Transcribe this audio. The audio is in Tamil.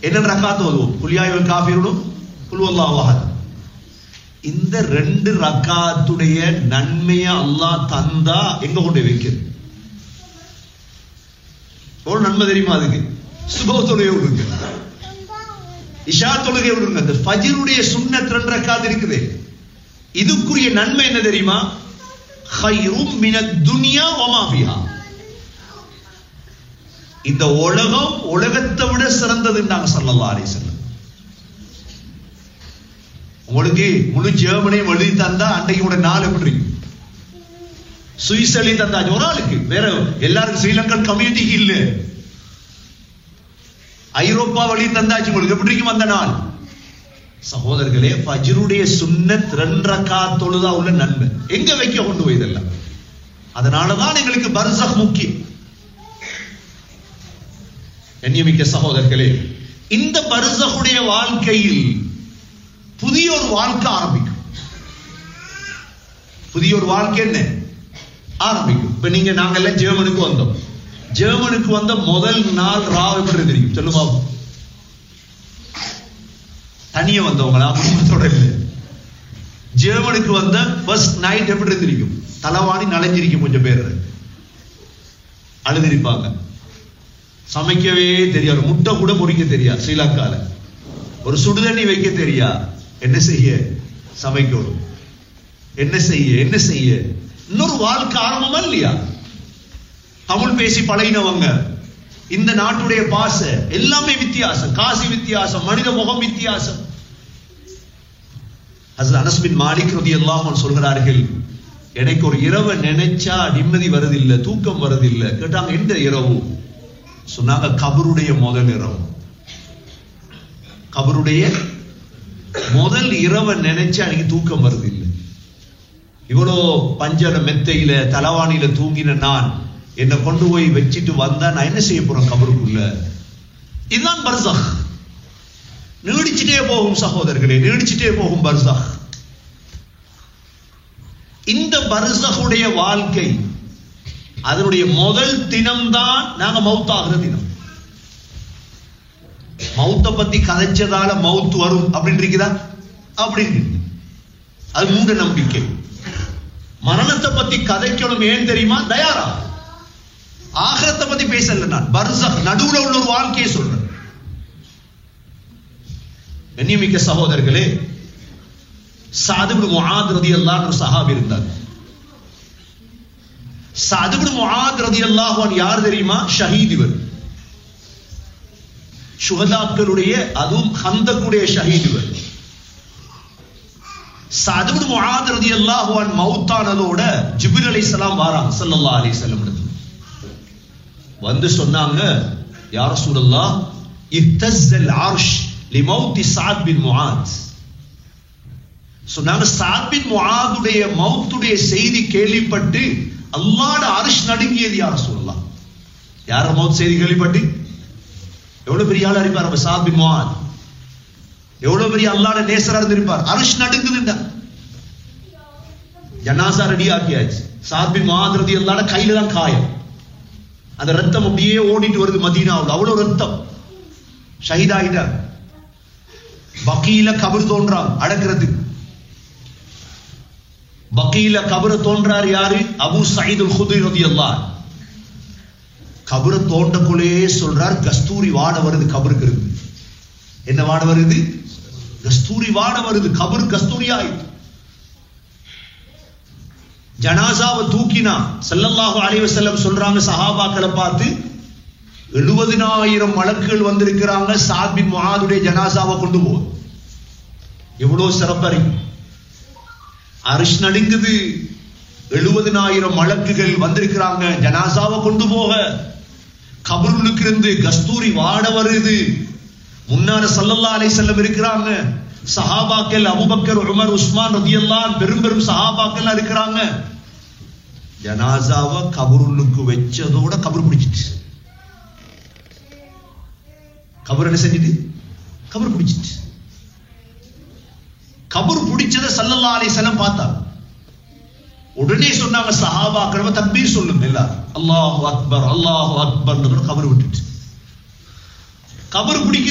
என்ன ரக்காத்து ஓதுவோம் குலியாயுல் காஃபிருடும் குல்வல்லாஹு அஹத் இந்த ரெண்டு ரக்காத்துடைய நன்மைய அல்லாஹ் தந்தா எங்க கொண்டு போய் வைக்கிறது எவ்வளவு நன்மை தெரியுமா அதுக்கு சுப தொழுகை விடுங்க இஷா தொழுகை விடுங்க அந்த ஃபஜ்ருடைய சுன்னத் ரெண்டு ரக்காத் இருக்குது இதுக்குரிய நன்மை என்ன தெரியுமா ஹைரும் மினத் துனியா வமா ஃபிஹா இந்த உலகம் உலகத்தை விட சிறந்ததுன்னாங்க ஸல்லல்லாஹு அலைஹி வஸல்லம் உங்களுக்கு முழு ஜெர்மனியும் எழுதி தந்தா அன்றைக்கு கூட நாள் எப்படி இருக்கு சுவிஸ் எழுதி தந்தாச்சு ஒரு ஆளுக்கு வேற எல்லாருக்கும் ஸ்ரீலங்கன் கம்யூனிட்டிக்கு இல்ல ஐரோப்பா வழி தந்தாச்சு உங்களுக்கு எப்படி இருக்கும் அந்த நாள் சகோதரர்களே ஃபஜ்ருடைய சுன்னத் ரெண்டரக்கா தொழுதா உள்ள நன்மை எங்க வைக்க கொண்டு போய் இதெல்லாம் அதனாலதான் எங்களுக்கு பர்சக் முக்கியம் கண்ணியமிக்க சகோதரர்களே இந்த பர்சகுடைய வாழ்க்கையில் புதிய ஒரு வாழ்க்கை ஆரம்பிக்கும் புதிய ஒரு வாழ்க்கை என்ன ஆரம்பிக்கும் இப்ப நீங்க நாங்க எல்லாம் ஜெர்மனுக்கு வந்தோம் ஜெர்மனுக்கு வந்த முதல் நாள் ராவ் எப்படி தெரியும் சொல்லுமா தனிய வந்தவங்களா குடும்பத்தோட இல்ல ஜெர்மனுக்கு வந்த ஃபர்ஸ்ட் நைட் எப்படி இருந்திருக்கும் தலவாணி நனைஞ்சிருக்கும் கொஞ்சம் பேர் அழுதிருப்பாங்க சமைக்கவே தெரியாது முட்டை கூட பொறிக்க தெரியாது ஸ்ரீலங்கால ஒரு சுடுதண்ணி வைக்க தெரியா என்ன செய்ய சமைக்கணும் என்ன செய்ய என்ன செய்ய இன்னொரு வாழ்க்கை ஆரம்பமா இல்லையா தமிழ் பேசி பழகினவங்க இந்த நாட்டுடைய பாச எல்லாமே வித்தியாசம் காசி வித்தியாசம் மனித முகம் வித்தியாசம் அது அனஸ்பின் மாலிக் ரதி எல்லாம் சொல்கிறார்கள் எனக்கு ஒரு இரவை நினைச்சா நிம்மதி வருதில்லை தூக்கம் வருதில்லை கேட்டாங்க எந்த இரவு சொன்னாங்க கபருடைய முதல் இரவு கபருடைய முதல் இரவை நினைச்சா எனக்கு தூக்கம் வருது இல்லை இவ்வளோ பஞ்சர மெத்தையில தலவாணியில தூங்கின நான் என்னை கொண்டு போய் வச்சுட்டு வந்தா நான் என்ன செய்ய போறேன் கபருக்குள்ள இதுதான் பர்சக் நீடிச்சுட்டே போகும் சகோதரர்களே நீடிச்சுட்டே போகும் பர்சக் இந்த பர்சகுடைய வாழ்க்கை அதனுடைய முதல் தினம்தான் நாங்க மவுத்தாகிற தினம் மவுத்த பத்தி கதைச்சதால மவுத்து வரும் அப்படின்னு இருக்குதா அப்படின்னு இருக்கு. அது மூட நம்பிக்கை மரணத்தை பத்தி கதைக்கணும் ஏன் தெரியுமா தயாரா ஆகரத்தை பத்தி பேசல நான் பர்சக் நடுவுல உள்ள ஒரு வாழ்க்கையை சொல்றேன் கண்ணியமிக்க சகோதரர்களே சாதுபு முஆத் ரதியல்லாஹு ஒரு சஹாபி இருந்தார் சாதுபு முஆத் ரதியல்லாஹு அன்ஹு யார் தெரியுமா ஷஹீத் இவர் சுகதாக்களுடைய அதுவும் ஹந்தக்குடைய ஷஹீத் இவர் சாதுபு முஆத் ரதியல்லாஹு அன்ஹு மௌத்தானதோட ஜிப்ரீல் அலைஹிஸ்ஸலாம் வாராங்க ஸல்லல்லாஹு அலைஹி வஸல்லம் இடத்துல வந்து சொன்னாங்க யா ரசூலல்லாஹ் இஹ்தஸ்ஸல் அர்ஷ் லிமௌத்தி சாத் பின் முஆத் சொன்னாங்க சாத் பின் முஆதுடைய மௌத்துடைய செய்தி கேள்விப்பட்டு அல்லாஹ்ட அரிஷ் நடுங்கியது யா ரசூலல்லாஹ் யார மௌத் செய்தி கேள்விப்பட்டு எவ்வளவு பெரிய ஆளா இருப்பார் நம்ம சாத் பின் முஆத் எவ்வளவு பெரிய அல்லாஹ்ட நேசரா இருந்திருப்பார் அரிஷ் நடுங்குதுண்டா ஜனாசா ரெடி ஆக்கியாச்சு சாத் பின் முஆத் ரலியல்லாஹு கையில தான் காயம் அந்த ரத்தம் அப்படியே ஓடிட்டு வருது மதீனாவுல அவ்வளவு ரத்தம் ஷஹீதாகிட்டார் பக்கீல கபர் தோன்றான் அடக்கிறதுக்கு பக்கீல கபர தோன்றார் யாரு அபு சயீதுல் குதுரி ரலியல்லாஹு கபர தோண்டக்குள்ளே சொல்றார் கஸ்தூரி வாட வருது கபருக்கு இருந்து என்ன வாட வருது கஸ்தூரி வாட வருது கபர் கஸ்தூரி ஆயிட்டு ஜனாசாவை தூக்கினா ஸல்லல்லாஹு அலைஹி வஸல்லம் சொல்றாங்க சஹாபாக்களை பார்த்து எழுபதினாயிரம் மலக்குகள் வந்திருக்கிறாங்க சாத் பின் முஆதுடைய ஜனாசாவை கொண்டு போ எவ்வளவு சிறப்பறி அரிஷ் நடுங்குது எழுபதினாயிரம் மலக்குகள் வந்திருக்கிறாங்க ஜனாசாவை கொண்டு போக கபருளுக்கு இருந்து கஸ்தூரி வாட வருது முன்னால ஸல்லல்லாஹு அலைஹி வஸல்லம் இருக்கிறாங்க சஹாபாக்கள் அபூபக்கர் உமர் உஸ்மான் ரதியல்லாஹு பெரும் பெரும் சஹாபாக்கள் இருக்கிறாங்க ஜனாசாவை கபருளுக்கு வச்சதோட கபர் பிடிச்சிட்டு கபர் என்ன செஞ்சுட்டு கபர் பிடிச்சிட்டு கபர் பிடிச்சத சல்லல்லா அலைஹிஸ்ஸலாம் பார்த்தாங்க உடனே சொன்னாங்க சஹாபாக்கள் தக்பீர் சொல்லுங்க எல்லாரும் அல்லாஹு அக்பர் அல்லாஹு அக்பர் கபர் விட்டுட்டு கபர் பிடிக்க